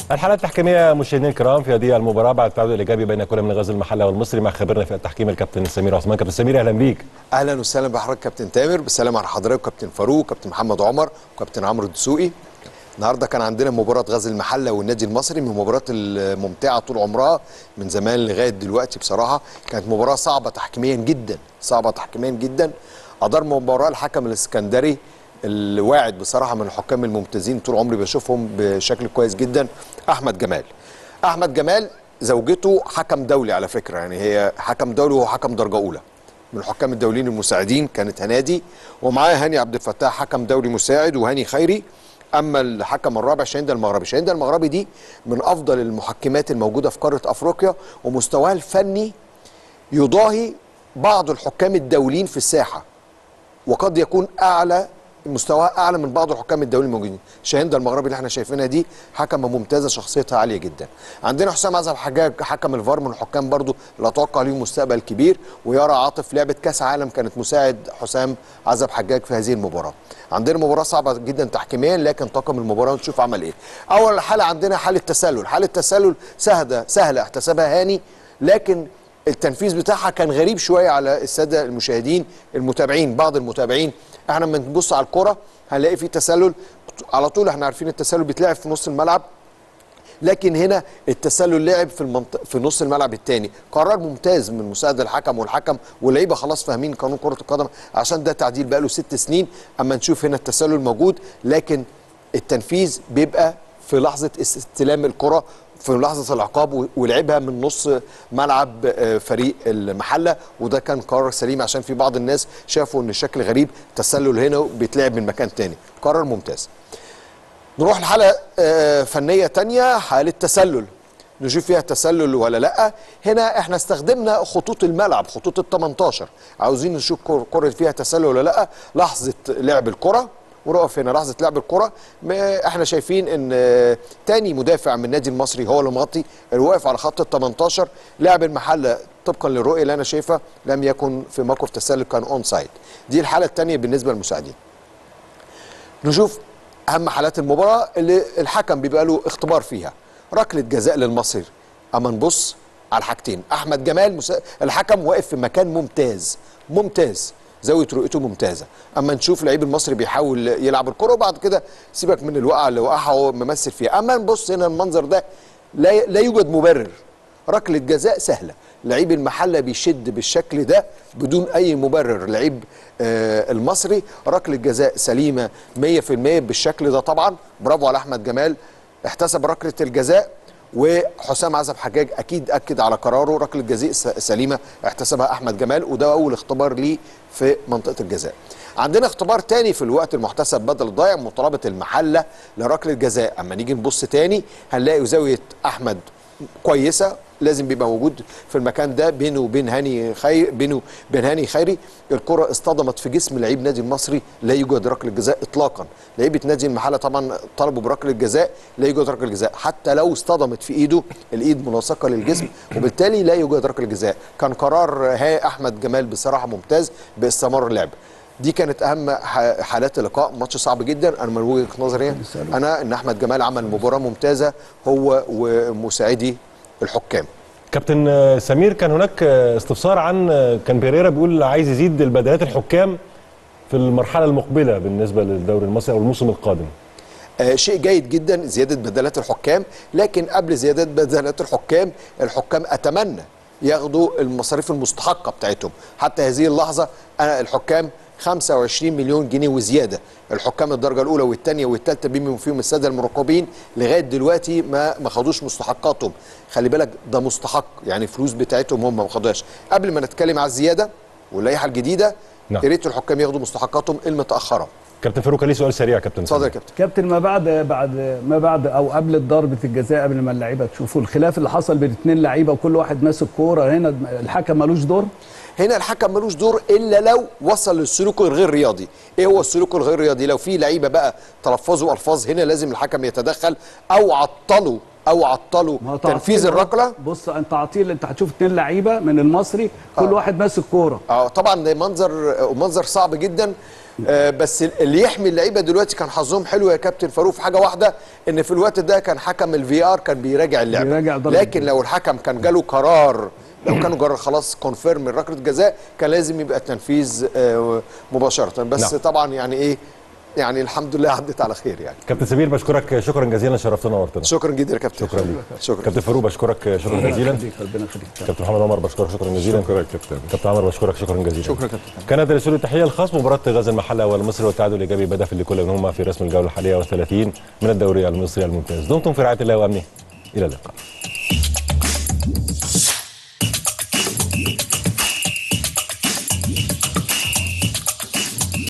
الحالات التحكيميه مشاهدينا الكرام في هذه المباراه بعد التعادل الايجابي بين كل من غزل المحله والمصري مع خبيرنا في التحكيم الكابتن سمير عثمان كابتن سمير اهلا بيك اهلا وسهلا بحضرتك كابتن تامر بالسلام على حضرتك كابتن فاروق كابتن محمد عمر وكابتن عمرو الدسوقي النهارده كان عندنا مباراه غزل المحله والنادي المصري من المباريات الممتعه طول عمرها من زمان لغايه دلوقتي بصراحه كانت مباراه صعبه تحكيميا جدا صعبه تحكيميا جدا ادار مباراه الحكم الاسكندري الواعد بصراحه من الحكام الممتازين طول عمري بشوفهم بشكل كويس جدا احمد جمال احمد جمال زوجته حكم دولي على فكره يعني هي حكم دولي وهو حكم درجه اولى من الحكام الدوليين المساعدين كانت هنادي ومعاه هاني عبد الفتاح حكم دولي مساعد وهاني خيري اما الحكم الرابع شاهين المغربي شاهين المغربي دي من افضل المحكمات الموجوده في قاره افريقيا ومستواها الفني يضاهي بعض الحكام الدوليين في الساحه وقد يكون اعلى مستواها اعلى من بعض الحكام الدوليين الموجودين شاهين المغربي اللي احنا شايفينها دي حكمه ممتازه شخصيتها عاليه جدا عندنا حسام عزب حجاج حكم الفار من الحكام برضو اللي اتوقع ليه مستقبل كبير ويرى عاطف لعبه كاس عالم كانت مساعد حسام عزب حجاج في هذه المباراه عندنا مباراه صعبه جدا تحكيميا لكن طاقم المباراه نشوف عمل ايه اول حاله عندنا حاله تسلل حاله تسلل سهله سهله احتسبها هاني لكن التنفيذ بتاعها كان غريب شويه على الساده المشاهدين المتابعين بعض المتابعين احنا لما بنبص على الكره هنلاقي في تسلل على طول احنا عارفين التسلل بيتلعب في نص الملعب لكن هنا التسلل لعب في المنطقه في نص الملعب الثاني قرار ممتاز من مساعد الحكم والحكم واللعيبه خلاص فاهمين قانون كره القدم عشان ده تعديل بقى له ست سنين اما نشوف هنا التسلل موجود لكن التنفيذ بيبقى في لحظه استلام الكره في لحظه العقاب ولعبها من نص ملعب فريق المحله وده كان قرار سليم عشان في بعض الناس شافوا ان الشكل غريب تسلل هنا بيتلعب من مكان تاني قرار ممتاز نروح لحاله فنيه تانية حاله تسلل نشوف فيها تسلل ولا لا هنا احنا استخدمنا خطوط الملعب خطوط ال 18 عاوزين نشوف كره فيها تسلل ولا لا لحظه لعب الكره ونقف هنا لحظه لعب الكره احنا شايفين ان تاني مدافع من النادي المصري هو اللي مغطي الواقف على خط ال 18 لاعب المحله طبقا للرؤيه اللي انا شايفها لم يكن في موقف تسلل كان اون سايد دي الحاله الثانيه بالنسبه للمساعدين نشوف اهم حالات المباراه اللي الحكم بيبقى له اختبار فيها ركله جزاء للمصري اما نبص على الحاجتين احمد جمال مسا... الحكم واقف في مكان ممتاز ممتاز زاويه رؤيته ممتازه اما نشوف لعيب المصري بيحاول يلعب الكره وبعد كده سيبك من الوقعه اللي وقعها هو ممثل فيها اما نبص هنا المنظر ده لا لا يوجد مبرر ركله جزاء سهله لعيب المحله بيشد بالشكل ده بدون اي مبرر لعيب آه المصري ركله جزاء سليمه 100% بالشكل ده طبعا برافو على احمد جمال احتسب ركله الجزاء وحسام عزب حجاج اكيد اكد على قراره ركله جزاء سليمه احتسبها احمد جمال وده اول اختبار ليه في منطقه الجزاء عندنا اختبار تاني في الوقت المحتسب بدل ضايع مطالبه المحله لركله جزاء اما نيجي نبص تاني هنلاقي زاويه احمد كويسه لازم بيبقى موجود في المكان ده بينه وبين هاني خير بينه وبين هاني خيري الكره اصطدمت في جسم لعيب نادي المصري لا يوجد ركله جزاء اطلاقا لعيبه نادي المحله طبعا طلبوا بركله جزاء لا يوجد ركله جزاء حتى لو اصطدمت في ايده الايد ملاصقه للجسم وبالتالي لا يوجد ركله جزاء كان قرار ها احمد جمال بصراحه ممتاز باستمرار اللعب دي كانت اهم حالات اللقاء ماتش صعب جدا انا من وجهه نظري انا ان احمد جمال عمل مباراه ممتازه هو ومساعدي الحكام كابتن سمير كان هناك استفسار عن كان بيريرا بيقول عايز يزيد البدلات الحكام في المرحله المقبله بالنسبه للدوري المصري او الموسم القادم آه شيء جيد جدا زياده بدلات الحكام لكن قبل زياده بدلات الحكام الحكام اتمنى ياخدوا المصاريف المستحقه بتاعتهم حتى هذه اللحظه انا الحكام 25 مليون جنيه وزياده الحكام الدرجه الاولى والثانيه والثالثه بما فيهم الساده المراقبين لغايه دلوقتي ما ما خدوش مستحقاتهم خلي بالك ده مستحق يعني فلوس بتاعتهم هم ما خدوهاش قبل ما نتكلم على الزياده واللائحه الجديده يا ريت الحكام ياخدوا مستحقاتهم المتاخره كابتن فاروق ليه سؤال سريع كابتن اتفضل يا كابتن كابتن ما بعد بعد ما بعد او قبل ضربه الجزاء قبل ما اللعيبه تشوفوا الخلاف اللي حصل بين اثنين لعيبه وكل واحد ماسك كوره هنا الحكم ملوش دور هنا الحكم ملوش دور الا لو وصل للسلوك الغير رياضي ايه هو السلوك الغير رياضي لو في لعيبه بقى تلفظوا الفاظ هنا لازم الحكم يتدخل او عطلوا او عطلوا تنفيذ الركله بص انت تعطيل انت هتشوف اثنين لعيبه من المصري كل آه. واحد ماسك كوره اه طبعا ده منظر منظر صعب جدا آه بس اللي يحمي اللعيبه دلوقتي كان حظهم حلو يا كابتن فاروق في حاجه واحده ان في الوقت ده كان حكم الفي ار كان بيراجع اللعبه بيراجع ضربة لكن لو الحكم كان جاله قرار لو كانوا جرى خلاص كونفيرم من ركله جزاء كان لازم يبقى التنفيذ آه مباشره بس نعم. طبعا يعني ايه يعني الحمد لله عدت على خير يعني كابتن سمير بشكرك شكرا جزيلا شرفتنا ونورتنا شكرا جدا يا كابتن شكرا ليك شكرا كابتن فاروق بشكرك شكرا جزيلا يخليك، ربنا يخليك كابتن محمد عمر بشكرك شكرا جزيلا شكرا يا كابتن كابتن عمر بشكرك شكرا جزيلا شكرا كابتن كان هذا رسول التحيه الخاص مباراه غزل المحله والمصري والتعادل الايجابي بدا في لكل منهما في رسم الجوله الحاليه والثلاثين من الدوري المصري الممتاز دمتم في رعايه الله وامنه الى اللقاء